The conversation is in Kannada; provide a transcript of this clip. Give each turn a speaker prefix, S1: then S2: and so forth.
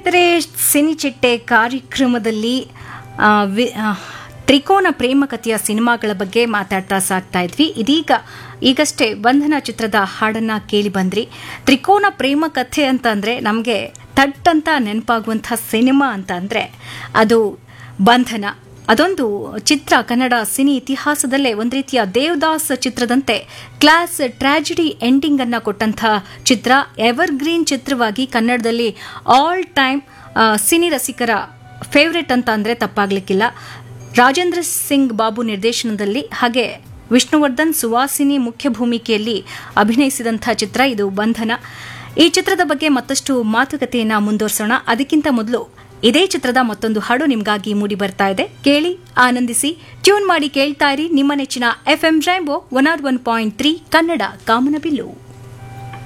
S1: ಸ್ನೇಹಿತರೆ ಸಿನಿಚಿಟ್ಟೆ ಕಾರ್ಯಕ್ರಮದಲ್ಲಿ ಆ, ವಿ- ಆ, ತ್ರಿಕೋನ ಪ್ರೇಮ ಕಥೆಯ ಸಿನಿಮಾಗಳ ಬಗ್ಗೆ ಮಾತಾಡ್ತಾ ಸಾಕ್ತಾ ಇದ್ವಿ ಇದೀಗ ಈಗಷ್ಟೇ ಬಂಧನ ಚಿತ್ರದ ಹಾಡನ್ನ ಕೇಳಿ ಬಂದ್ರಿ ತ್ರಿಕೋನ ಪ್ರೇಮ ಕಥೆ ಅಂತ ಅಂದ್ರೆ ನಮಗೆ ಥಟ್ ಅಂತ ನೆನಪಾಗುವಂಥ ಸಿನಿಮಾ ಅಂತ ಅಂದ್ರೆ ಅದು ಬಂಧನ ಅದೊಂದು ಚಿತ್ರ ಕನ್ನಡ ಸಿನಿ ಇತಿಹಾಸದಲ್ಲೇ ಒಂದು ರೀತಿಯ ದೇವದಾಸ್ ಚಿತ್ರದಂತೆ ಕ್ಲಾಸ್ ಟ್ರಾಜಿಡಿ ಎಂಡಿಂಗ್ ಅನ್ನ ಕೊಟ್ಟಂಥ ಚಿತ್ರ ಎವರ್ ಗ್ರೀನ್ ಚಿತ್ರವಾಗಿ ಕನ್ನಡದಲ್ಲಿ ಆಲ್ ಟೈಮ್ ಸಿನಿ ರಸಿಕರ ಫೇವ್ರೆಟ್ ಅಂತ ಅಂದ್ರೆ ತಪ್ಪಾಗ್ಲಿಕ್ಕಿಲ್ಲ ರಾಜೇಂದ್ರ ಸಿಂಗ್ ಬಾಬು ನಿರ್ದೇಶನದಲ್ಲಿ ಹಾಗೆ ವಿಷ್ಣುವರ್ಧನ್ ಸುವಾಸಿನಿ ಮುಖ್ಯ ಭೂಮಿಕೆಯಲ್ಲಿ ಅಭಿನಯಿಸಿದಂಥ ಚಿತ್ರ ಇದು ಬಂಧನ ಈ ಚಿತ್ರದ ಬಗ್ಗೆ ಮತ್ತಷ್ಟು ಮಾತುಕತೆಯನ್ನ ಮುಂದುವರಿಸೋಣ ಅದಕ್ಕಿಂತ ಮೊದಲು ಇದೇ ಚಿತ್ರದ ಮತ್ತೊಂದು ಹಾಡು ನಿಮಗಾಗಿ ಮೂಡಿ ಬರ್ತಾ ಇದೆ ಕೇಳಿ ಆನಂದಿಸಿ ಟ್ಯೂನ್ ಮಾಡಿ ಕೇಳ್ತಾ ಇರಿ ನಿಮ್ಮ ನೆಚ್ಚಿನ FM rainbow one R one point three Kannada ಕಾಮನಬಿಲ್ಲು